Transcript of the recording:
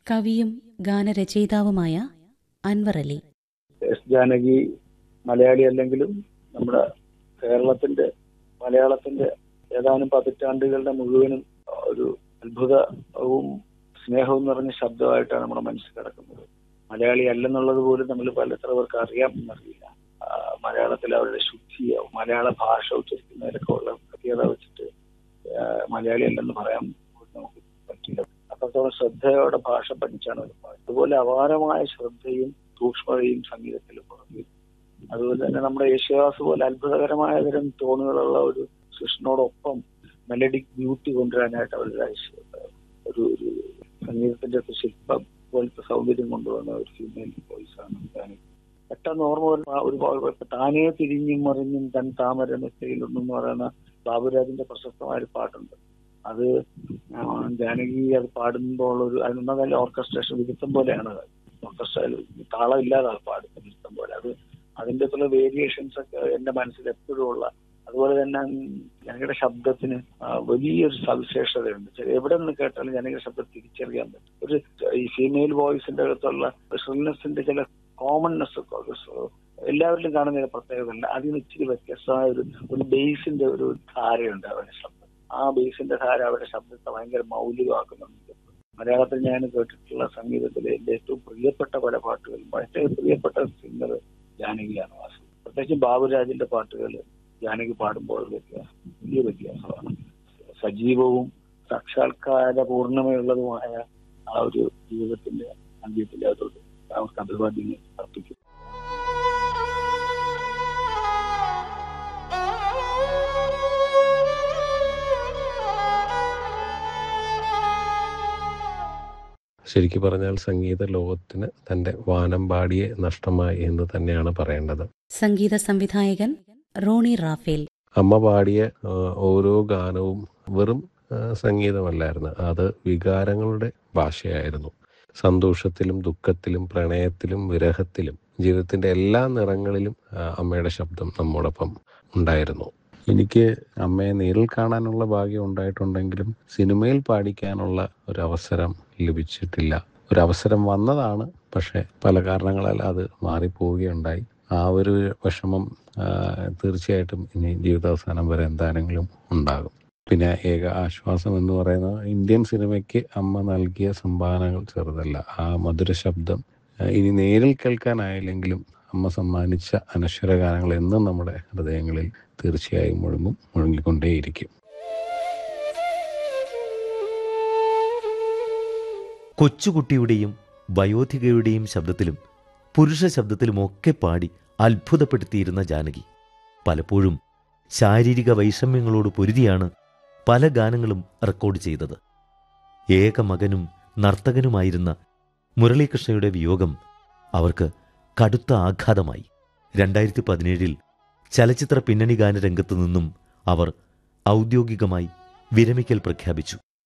കവിയും ഗാനരചയിതാവുമായ അൻവർ അലി എസ് ജാനകി മലയാളി അല്ലെങ്കിലും നമ്മുടെ കേരളത്തിന്റെ മലയാളത്തിന്റെ ഏതാനും പതിറ്റാണ്ടുകളുടെ മുഴുവനും ഒരു അത്ഭുതവും സ്നേഹവും നിറഞ്ഞ ശബ്ദമായിട്ടാണ് നമ്മുടെ മനസ്സിൽ കിടക്കുന്നത് മലയാളി അല്ലെന്നുള്ളത് പോലും നമ്മൾ പല എത്ര പേർക്ക് അറിയാം എന്നറിയില്ല ആ, മലയാളത്തിൽ അവരുടെ ശുദ്ധി മലയാള ഭാഷ ഉച്ചരിക്കുന്നതിലൊക്കെ ഉള്ള പ്രത്യേകത വെച്ചിട്ട് ആ, മലയാളി അല്ലെന്ന് പറയാൻ നമുക്ക് പറ്റില്ല അത്രത്തോളം ശ്രദ്ധയോടെ ഭാഷ പഠിച്ചാണ് അവർ പാടുന്നത്. അതുപോലെ അപാരമായ ശ്രദ്ധയും സൂക്ഷ്മതയും സംഗീതത്തിൽ പുറമെ അതുപോലെ തന്നെ നമ്മുടെ യേശുദാസ് പോലെ അത്ഭുതകരമായ തരം ടോണുകളുള്ള ഒരു കൃഷ്ണനോടൊപ്പം മെലഡിക് ബ്യൂട്ടി കൊണ്ടുവരാനായിട്ട് അവരുടെ ഒരു ഒരു സംഗീതത്തിന്റെ ഒരു ശില്പം പോലത്തെ സൗന്ദര്യം കൊണ്ടുവന്ന ഒരു ഫീമെയിൽ വോയിസ് ആണ് ജാനകി. പെട്ടെന്ന് ഓർമ്മ വരുന്ന ഒരു ഒരു താനേ തിരിഞ്ഞും മറിഞ്ഞും തൻ താമര മെസ്സയിലുണ്ടെന്ന് പറയുന്ന ബാബുരാജിന്റെ പ്രശസ്തമായ ഒരു പാട്ടുണ്ട് അത് ആ, ജാനകി അത് പാടുമ്പോൾ ഒരു അതിനൊന്നും ഓർക്കസ്ട്രേഷൻ വിരുദ്ധം പോലെയാണ് അത് ഓർക്കസ്ട്രയിൽ താളം ഇല്ലാതെ അത് പാടുന്നത് വിരുദ്ധം പോലെ അത് അതിന്റെ ചില വേരിയേഷൻസ് ഒക്കെ എന്റെ മനസ്സിൽ എപ്പോഴും ഉള്ള അതുപോലെ തന്നെ ഞങ്ങളുടെ ശബ്ദത്തിന് ആ, വലിയൊരു സവിശേഷതയുണ്ട് ചെ- എവിടെ നിന്ന് കേട്ടാലും ജനങ്ങളുടെ ശബ്ദം തിരിച്ചറിയാൻ പറ്റും ഒരു ഈ ഫീമെയിൽ വോയിസിന്റെ അകത്തുള്ള ഷ്രിൽനെസിന്റെ ചില കോമൺനെസ് ഒക്കെ ഒരു സ- എല്ലാവരിലും കാണുന്ന ചില പ്രത്യേകതയുണ്ട് അതിന് ഇച്ചിരി വ്യത്യസ്തമായ ഒരു ഒരു ബേസിന്റെ ഒരു ധാരയുണ്ട് അവരുടെ ശബ്ദം ആ ബേസിന്റെ ധാര അവരുടെ ശബ്ദത്തെ ഭയങ്കര മൗലികമാക്കുന്നുണ്ട് മലയാളത്തിൽ ഞാൻ കേട്ടിട്ടുള്ള സംഗീതത്തിലെ എന്റെ ഏറ്റവും പ്രിയപ്പെട്ട പല പാട്ടുകളും ഏറ്റവും പ്രിയപ്പെട്ട സിംഗർ ജാനകിയാണ് വാസു പ്രത്യേകിച്ച് ബാബുരാജിന്റെ പാട്ടുകൾ ജാനകി പാടുമ്പോൾ വ്യത്യാസം വലിയ വ്യത്യാസമാണ് സജീവവും സാക്ഷാത്കാര പൂർണ്ണമയുള്ളതുമായ ആ ഒരു ജീവിതത്തിന്റെ സംഗീതത്തിന്റെ അതോട് അവർക്ക് അഭിവാദ്യങ്ങൾ അർപ്പിക്കും ശരിക്കു പറഞ്ഞാൽ സംഗീത ലോകത്തിന് തന്റെ വാനമ്പാടിയെ നഷ്ടമായി എന്ന് തന്നെയാണ് പറയേണ്ടത് സംഗീത സംവിധായകൻ റോണി റാഫേൽ അമ്മ പാടിയ ആ, ഓരോ ഗാനവും വെറും ആ, സംഗീതമല്ലായിരുന്നു അത് വികാരങ്ങളുടെ ഭാഷയായിരുന്നു സന്തോഷത്തിലും ദുഃഖത്തിലും പ്രണയത്തിലും വിരഹത്തിലും ജീവിതത്തിന്റെ എല്ലാ നിറങ്ങളിലും ആ, അമ്മയുടെ ശബ്ദം നമ്മോടൊപ്പം ഉണ്ടായിരുന്നു എനിക്ക് അമ്മയെ നേരിൽ കാണാനുള്ള ഭാഗ്യം ഉണ്ടായിട്ടുണ്ടെങ്കിലും സിനിമയിൽ പാടിക്കാനുള്ള ഒരു അവസരം ലഭിച്ചിട്ടില്ല ഒരു അവസരം വന്നതാണ് പക്ഷെ പല കാരണങ്ങളാൽ അത് മാറിപ്പോവുകയുണ്ടായി ആ ഒരു വിഷമം ആ, തീർച്ചയായിട്ടും ഇനി ജീവിതാവസാനം വരെ എന്താണെങ്കിലും ഉണ്ടാകും പിന്നെ ഏക ആശ്വാസം എന്ന് പറയുന്നത് ഇന്ത്യൻ സിനിമയ്ക്ക് അമ്മ നൽകിയ സംഭാവനകൾ ചെറുതല്ല ആ മധുര ശബ്ദം ആ, ഇനി നേരിൽ കേൾക്കാനായില്ലെങ്കിലും അമ്മ സമ്മാനിച്ച അനശ്വര ഗാനങ്ങൾ എന്നും നമ്മുടെ ഹൃദയങ്ങളിൽ തീർച്ചയായും മുഴങ്ങും മുഴങ്ങിക്കൊണ്ടേയിരിക്കും കൊച്ചുകുട്ടിയുടെയും വയോധികയുടെയും ശബ്ദത്തിലും പുരുഷ ശബ്ദത്തിലുമൊക്കെ പാടി അത്ഭുതപ്പെടുത്തിയിരുന്ന ജാനകി പലപ്പോഴും ശാരീരിക വൈഷമ്യങ്ങളോട് പൊരുതിയാണ് പല ഗാനങ്ങളും റെക്കോർഡ് ചെയ്തത് ഏക മകനും നർത്തകനുമായിരുന്ന മുരളീകൃഷ്ണയുടെ വിയോഗം അവർക്ക് കടുത്ത ആഘാതമായി രണ്ടായിരത്തി പതിനേഴിൽ ചലച്ചിത്ര പിന്നണി ഗാന രംഗത്തു നിന്നും അവർ ഔദ്യോഗികമായി വിരമിക്കൽ പ്രഖ്യാപിച്ചു